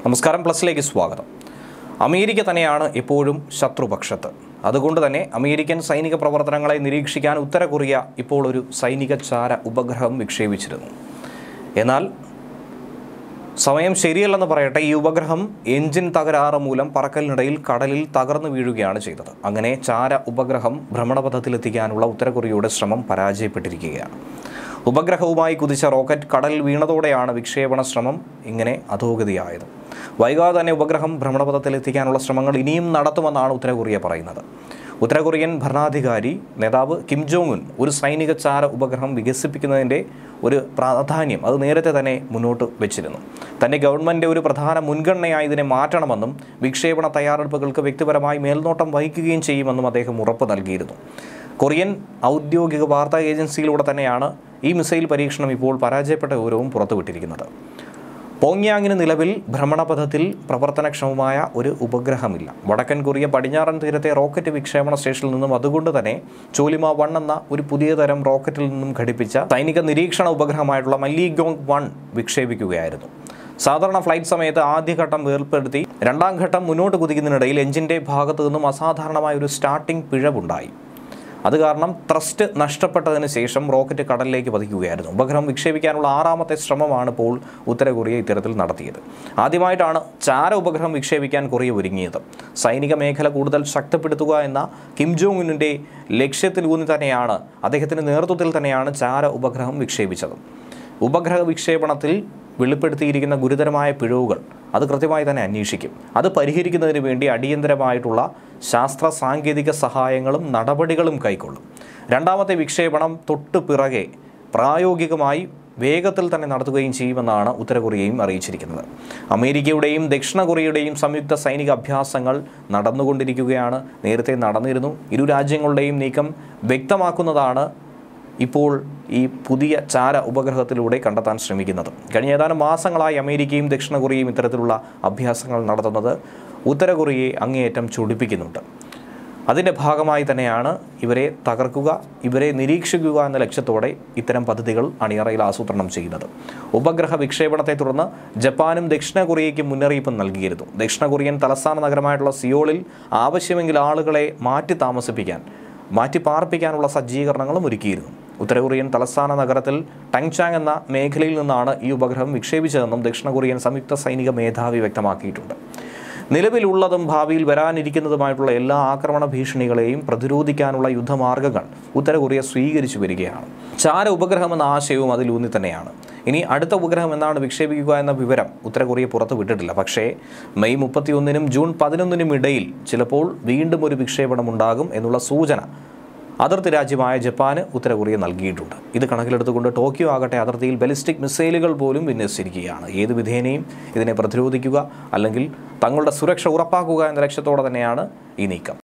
നമസ്കാരം പ്ലസിലേക്ക് സ്വാഗതം അമേരിക്ക തന്നെയാണ് എപ്പോഴും ശത്രുപക്ഷത്ത് അതുകൊണ്ട് തന്നെ അമേരിക്കൻ സൈനിക പ്രവർത്തനങ്ങളെ നിരീക്ഷിക്കാൻ ഉത്തര കൊറിയ ഇപ്പോൾ ഒരു സൈനിക ചാര ഉപഗ്രഹം വിക്ഷേപിച്ചിരുന്നു എന്നാൽ സമയം ശരിയല്ലെന്ന് പറയട്ടെ ഈ ഉപഗ്രഹം എഞ്ചിൻ തകരാറ് മൂലം പറക്കലിനിടയിൽ കടലിൽ തകർന്നു വീഴുകയാണ് ചെയ്തത് അങ്ങനെ ചാര ഉപഗ്രഹം ഭ്രമണപഥത്തിലെത്തിക്കാനുള്ള ഉത്തര കൊറിയയുടെ ശ്രമം പരാജയപ്പെട്ടിരിക്കുകയാണ് ഉപഗ്രഹവുമായി കുതിച്ച റോക്കറ്റ് കടലിൽ വീണതോടെയാണ് വിക്ഷേപണ ശ്രമം ഇങ്ങനെ അധോഗതിയായത് വൈകാതെ തന്നെ ഉപഗ്രഹം ഭ്രമണപഥത്തിലെത്തിക്കാനുള്ള ശ്രമങ്ങൾ ഇനിയും നടത്തുമെന്നാണ് ഉത്തര കൊറിയ പറയുന്നത് ഉത്തര കൊറിയൻ ഭരണാധികാരി നേതാവ് കിം ജോങ് ഉൻ ഒരു സൈനിക ചാര ഉപഗ്രഹം വികസിപ്പിക്കുന്നതിൻ്റെ ഒരു പ്രാധാന്യം അത് നേരത്തെ തന്നെ മുന്നോട്ട് വെച്ചിരുന്നു തൻ്റെ ഗവൺമെൻറ് ഒരു പ്രധാന മുൻഗണനയായി ഇതിനെ മാറ്റണമെന്നും വിക്ഷേപണ തയ്യാറെടുപ്പുകൾക്ക് വ്യക്തിപരമായി മേൽനോട്ടം വഹിക്കുകയും ചെയ്യുമെന്നും അദ്ദേഹം ഉറപ്പ് നൽകിയിരുന്നു കൊറിയൻ ഔദ്യോഗിക വാർത്താ ഏജൻസിയിലൂടെ തന്നെയാണ് ഈ മിസൈൽ പരീക്ഷണം ഇപ്പോൾ പരാജയപ്പെട്ട വിവരവും പുറത്തുവിട്ടിരിക്കുന്നത് പോങ്യാങ്ങിന് നിലവിൽ ഭ്രമണപഥത്തിൽ പ്രവർത്തനക്ഷമമായ ഒരു ഉപഗ്രഹമില്ല വടക്കൻ കൊറിയ പടിഞ്ഞാറൻ തീരത്തെ റോക്കറ്റ് വിക്ഷേപണ സ്റ്റേഷനിൽ നിന്നും അതുകൊണ്ട് തന്നെ ചോലിമ വൺ എന്ന ഒരു പുതിയ തരം റോക്കറ്റിൽ നിന്നും ഘടിപ്പിച്ച സൈനിക നിരീക്ഷണ ഉപഗ്രഹമായിട്ടുള്ള മല്ലീഗോങ് വൺ വിക്ഷേപിക്കുകയായിരുന്നു സാധാരണ ഫ്ലൈറ്റ് സമയത്ത് ആദ്യഘട്ടം വേർപ്പെടുത്തി രണ്ടാം ഘട്ടം മുന്നോട്ട് കുതിക്കുന്നതിനിടയിൽ എഞ്ചിൻ്റെ ഭാഗത്തു നിന്നും അസാധാരണമായ ഒരു സ്റ്റാർട്ടിംഗ് പിഴവുണ്ടായി അത് കാരണം ത്രസ്റ്റ് നഷ്ടപ്പെട്ടതിന് ശേഷം റോക്കറ്റ് കടലിലേക്ക് പതിക്കുകയായിരുന്നു ഉപഗ്രഹം വിക്ഷേപിക്കാനുള്ള ആറാമത്തെ ശ്രമമാണ് ഇപ്പോൾ ഉത്തര കൊറിയ ഇത്തരത്തിൽ നടത്തിയത് ആദ്യമായിട്ടാണ് ചാര ഉപഗ്രഹം വിക്ഷേപിക്കാൻ കൊറിയ ഒരുങ്ങിയത് സൈനിക മേഖല കൂടുതൽ ശക്തിപ്പെടുത്തുക എന്ന കിം ജോങ് ഉന്നിൻ്റെ ലക്ഷ്യത്തിലൂന്നി തന്നെയാണ് അദ്ദേഹത്തിൻ്റെ നേതൃത്വത്തിൽ തന്നെയാണ് ചാര ഉപഗ്രഹം വിക്ഷേപിച്ചത് ഉപഗ്രഹ വിക്ഷേപണത്തിൽ വെളിപ്പെടുത്തിയിരിക്കുന്ന ഗുരുതരമായ പിഴവുകൾ അത് കൃത്യമായി തന്നെ അന്വേഷിക്കും അത് പരിഹരിക്കുന്നതിന് വേണ്ടി അടിയന്തരമായിട്ടുള്ള ശാസ്ത്ര സാങ്കേതിക സഹായങ്ങളും നടപടികളും കൈക്കൊള്ളും രണ്ടാമത്തെ വിക്ഷേപണം തൊട്ടു പിറകെ പ്രായോഗികമായി വേഗത്തിൽ തന്നെ നടത്തുകയും ചെയ്യുമെന്നാണ് ഉത്തര കൊറിയയും അറിയിച്ചിരിക്കുന്നത് അമേരിക്കയുടെയും ദക്ഷിണ കൊറിയയുടെയും സംയുക്ത സൈനിക അഭ്യാസങ്ങൾ നടന്നുകൊണ്ടിരിക്കുകയാണ് നേരത്തെ നടന്നിരുന്നു ഇരു രാജ്യങ്ങളുടെയും നീക്കം വ്യക്തമാക്കുന്നതാണ് ഇപ്പോൾ ഈ പുതിയ ചാര ഉപഗ്രഹത്തിലൂടെ കണ്ടെത്താൻ ശ്രമിക്കുന്നത് കഴിഞ്ഞ ഏതാനും മാസങ്ങളായി അമേരിക്കയും ദക്ഷിണ കൊറിയയും ഇത്തരത്തിലുള്ള അഭ്യാസങ്ങൾ നടത്തുന്നത് ഉത്തര കൊറിയയെ അങ്ങേയറ്റം ചൊടിപ്പിക്കുന്നുണ്ട് അതിൻ്റെ ഭാഗമായി തന്നെയാണ് ഇവരെ തകർക്കുക ഇവരെ നിരീക്ഷിക്കുക എന്ന ലക്ഷ്യത്തോടെ ഇത്തരം പദ്ധതികൾ അണിയറയിൽ ആസൂത്രണം ചെയ്യുന്നത് ഉപഗ്രഹ വിക്ഷേപണത്തെ തുടർന്ന് ജപ്പാനും ദക്ഷിണ കൊറിയയ്ക്കും മുന്നറിയിപ്പ് നൽകിയിരുന്നു ദക്ഷിണ കൊറിയൻ തലസ്ഥാന നഗരമായിട്ടുള്ള സിയോളിൽ ആവശ്യമെങ്കിൽ ആളുകളെ മാറ്റി താമസിപ്പിക്കാൻ മാറ്റി പാർപ്പിക്കാനുള്ള സജ്ജീകരണങ്ങളും ഒരുക്കിയിരുന്നു ഉത്തര കൊറിയൻ തലസ്ഥാന നഗരത്തിൽ ടങ്ചാങ് എന്ന മേഖലയിൽ നിന്നാണ് ഈ ഉപഗ്രഹം വിക്ഷേപിച്ചതെന്നും ദക്ഷിണ കൊറിയൻ സംയുക്ത സൈനിക മേധാവി വ്യക്തമാക്കിയിട്ടുണ്ട് നിലവിലുള്ളതും ഭാവിയിൽ വരാനിരിക്കുന്നതുമായിട്ടുള്ള എല്ലാ ആക്രമണ ഭീഷണികളെയും പ്രതിരോധിക്കാനുള്ള യുദ്ധമാർഗ്ഗങ്ങൾ ഉത്തര കൊറിയ സ്വീകരിച്ചു വരികയാണ് ചാര ഉപഗ്രഹം എന്ന ആശയവും അതിലൂന്നി തന്നെയാണ് ഇനി അടുത്ത ഉപഗ്രഹം എന്നാണ് വിക്ഷേപിക്കുക എന്ന വിവരം ഉത്തര കൊറിയ പുറത്തു വിട്ടിട്ടില്ല പക്ഷേ മെയ് മുപ്പത്തിയൊന്നിനും ജൂൺ പതിനൊന്നിനും ഇടയിൽ ചിലപ്പോൾ വീണ്ടും ഒരു വിക്ഷേപണം ഉണ്ടാകും എന്നുള്ള സൂചന അതിർത്തി രാജ്യമായ ജപ്പാന് ഉത്തര കൊറിയ നൽകിയിട്ടുണ്ട് ഇത് കണക്കിലെടുത്തുകൊണ്ട് ടോക്കിയോ ആകട്ടെ അതിർത്തിയിൽ ബലിസ്റ്റിക് മിസൈലുകൾ പോലും വിന്യസിച്ചിരിക്കുകയാണ് ഏത് വിധേനയും ഇതിനെ പ്രതിരോധിക്കുക അല്ലെങ്കിൽ തങ്ങളുടെ സുരക്ഷ ഉറപ്പാക്കുക എന്ന ലക്ഷ്യത്തോടെ തന്നെയാണ് ഈ നീക്കം